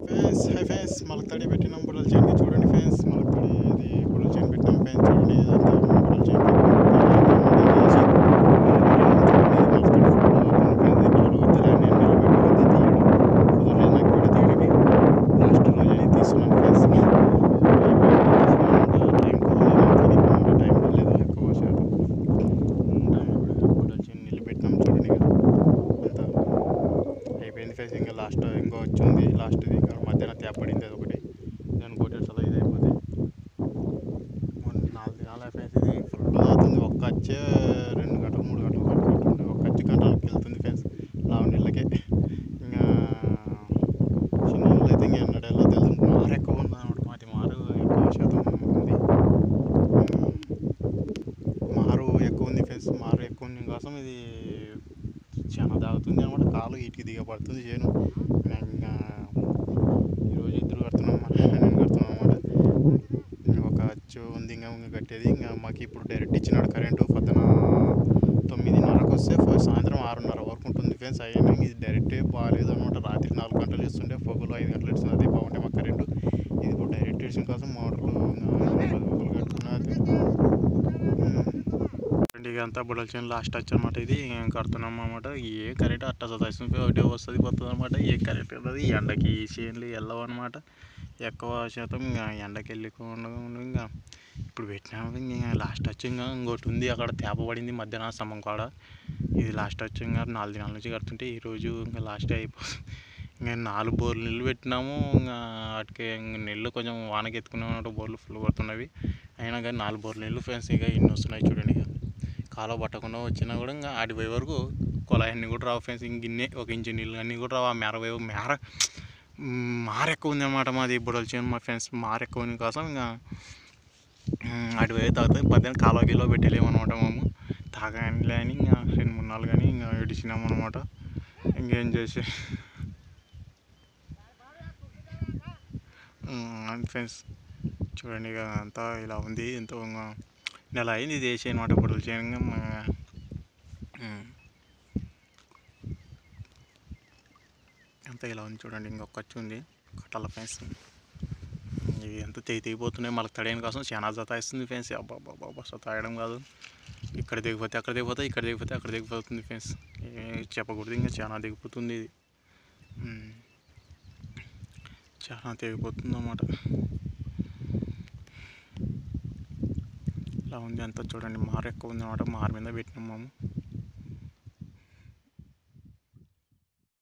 Fans high fans మనకు తడి పెట్టినాం బుడలు చేయండి చూడండి ఫేన్స్ మనకు తడి ఇది బుడలు చేయండి పెట్టినాం ఫేన్స్ చూడండి ఇదంతా బుడలు చేయండి లాస్ట్ రోజు అయితే తీసుకున్నాను ఫేన్స్ టైం లేదు ఎక్కువ శాతం బుడలు చేయండి నిలబెట్టినాం చూడండి ఇక అంతా అయిపోయింది ఫేస్ ఇంకా లాస్ట్ ఇంకో వచ్చింది లాస్ట్ ఇంకా మధ్యాహ్నం తేప పడింది అది ఒకటి నేను కొట్టేసి అలా ఇది అయిపోతే మొన్న నాలుగు దినాల ఫేస్ ఇది ఫుల్ అవుతుంది ఒక్క వచ్చే రెండు గంటలు మూడు గంటలు పడుకుంటుంది ఒక్క వచ్చి గంటలకు వెళ్తుంది ఫేస్ లావు నీళ్ళకే ఇంకా చిన్న నీళ్ళు అయితే ఇంకా ఎన్నడేళ్ళో తెలుసు మారు ఎక్కువ ఉంది అనమాట మాటి మారు ఎక్కువ శాతం ఉంది మారు ఎక్కువ ఉంది ఫేస్ మారు ఎక్కువ ఉంది కోసం ఇది చాలా తాగుతుంది అనమాట కాలు ఇటుకి దిగబడుతుంది చేను నేను ఇంకా ఈరోజు ఇద్దరు కడుతున్నాం నేను కడుతున్నాను అనమాట ఒక అచ్చు ఉంది ఇంకా ఇంకా కట్టేది ఇంకా మాకు ఇప్పుడు డైరెక్ట్ ఇచ్చినాడు కరెంటు పొద్దున తొమ్మిదిన్నరకు వస్తే ఫ- సాయంత్రం ఆరున్నర వరకు ఉంటుంది ఫ్రెండ్స్ అయినా ఇది డైరెక్టే బాగాలేదు అనమాట రాత్రి నాలుగు గంటలు ఇస్తుండే పొగలు ఐదు గంటలు ఇస్తుంది అదే బాగుంటే మాకు కరెంటు ఇది ఇప్పుడు డైరెక్ట్ ఇచ్చిన కోసం మోటార్లు ఇంకా పొగలు కట్టుకున్నది ఇక అంతా బుడల చేయని లాస్ట్ వచ్చి అనమాట ఇది ఏం కడుతున్నాం అనమాట ఏ కరెంట్ అట్ట సదాయిస్తుంది ఒకటే వస్తుంది పోతుంది అనమాట ఏ కరెంట్ ఉన్నది ఎండకి ఈ చేనులు వెళ్ళవు అనమాట ఎక్కువ శాతం ఇంకా ఎండకి వెళ్ళకుండా ఇంకా ఇప్పుడు పెట్టినాము ఇంకా లాస్ట్ వచ్చి ఇంకా ఇంకోటి ఉంది అక్కడ తేప పడింది మధ్యాహ్నం స్తంభం కాడ ఇది లాస్ట్ వచ్చి ఇంకా నాలుగు దినాల నుంచి కడుతుంటే ఈరోజు ఇంకా లాస్ట్ అయిపోతుంది ఇంకా నాలుగు బోర్లు నీళ్ళు పెట్టినాము ఇంకా వాటికి ఇంక నీళ్ళు కొంచెం వానకి ఎత్తుకునే బోర్లు ఫుల్ పడుతున్నవి అయినా కానీ నాలుగు బోర్లు నీళ్ళు ఫ్రెండ్స్ ఇక ఇన్ని వస్తున్నాయి చూడండి ఇక కాలువ పట్టకుండా వచ్చినా కూడా ఇంకా ఆడి పోయే వరకు కుళాయి అన్నీ కూడా రావు ఫ్రెండ్స్ ఇంక ఇన్నే ఒక ఇంచు నీళ్ళు అన్నీ కూడా రావు ఆ మేర పోయే మేర మ్, మార ఎక్కువ ఉంది అనమాట మాది బుడల చేను మా ఫ్రెండ్స్ మార ఎక్కువ ఉంది కోసం ఇంకా మ్, అటు పోయి తాగుతాయి మధ్యాహ్నం కాలువ గిలో పెట్టలేము అనమాట మేము తాగానిలే అని ఇంకా రెండు మూడు నాలుగు కానీ ఇంకా ఇడిచినాము అనమాట ఇంకేం చేసి ఫ్రెండ్స్ చూడండి ఇక అంతా ఇలా ఉంది ఎంతో ఇంకా నెల అయింది ఇది వేసి అనమాట బుడల చేను అంతా ఇలా ఉంది చూడండి ఇంకొక ఖర్చు ఉంది కట్టాల ఫ్రెండ్స్ ఇవి ఎంత తెగి తెగిపోతున్నాయి మళ్ళీ తడియన కోసం చాలా జతాయిస్తుంది ఫ్రెండ్స్ అబ్బా అబ్బా అబ్బా సతాయడం కాదు ఇక్కడ దిగిపోతే అక్కడ దిగిపోతే ఇక్కడ దిగిపోతే అక్కడ దిగిపోతుంది ఫ్రెండ్స్ చెప్పకూడదు ఇంకా చాలా దిగిపోతుంది ఇది ఉమ్. చాలా తెగిపోతుంది అన్నమాట ఇలా ఉంది అంతా చూడండి మారు ఎక్కువ ఉంది అన్నమాట మారు మీద పెట్టినాం మేము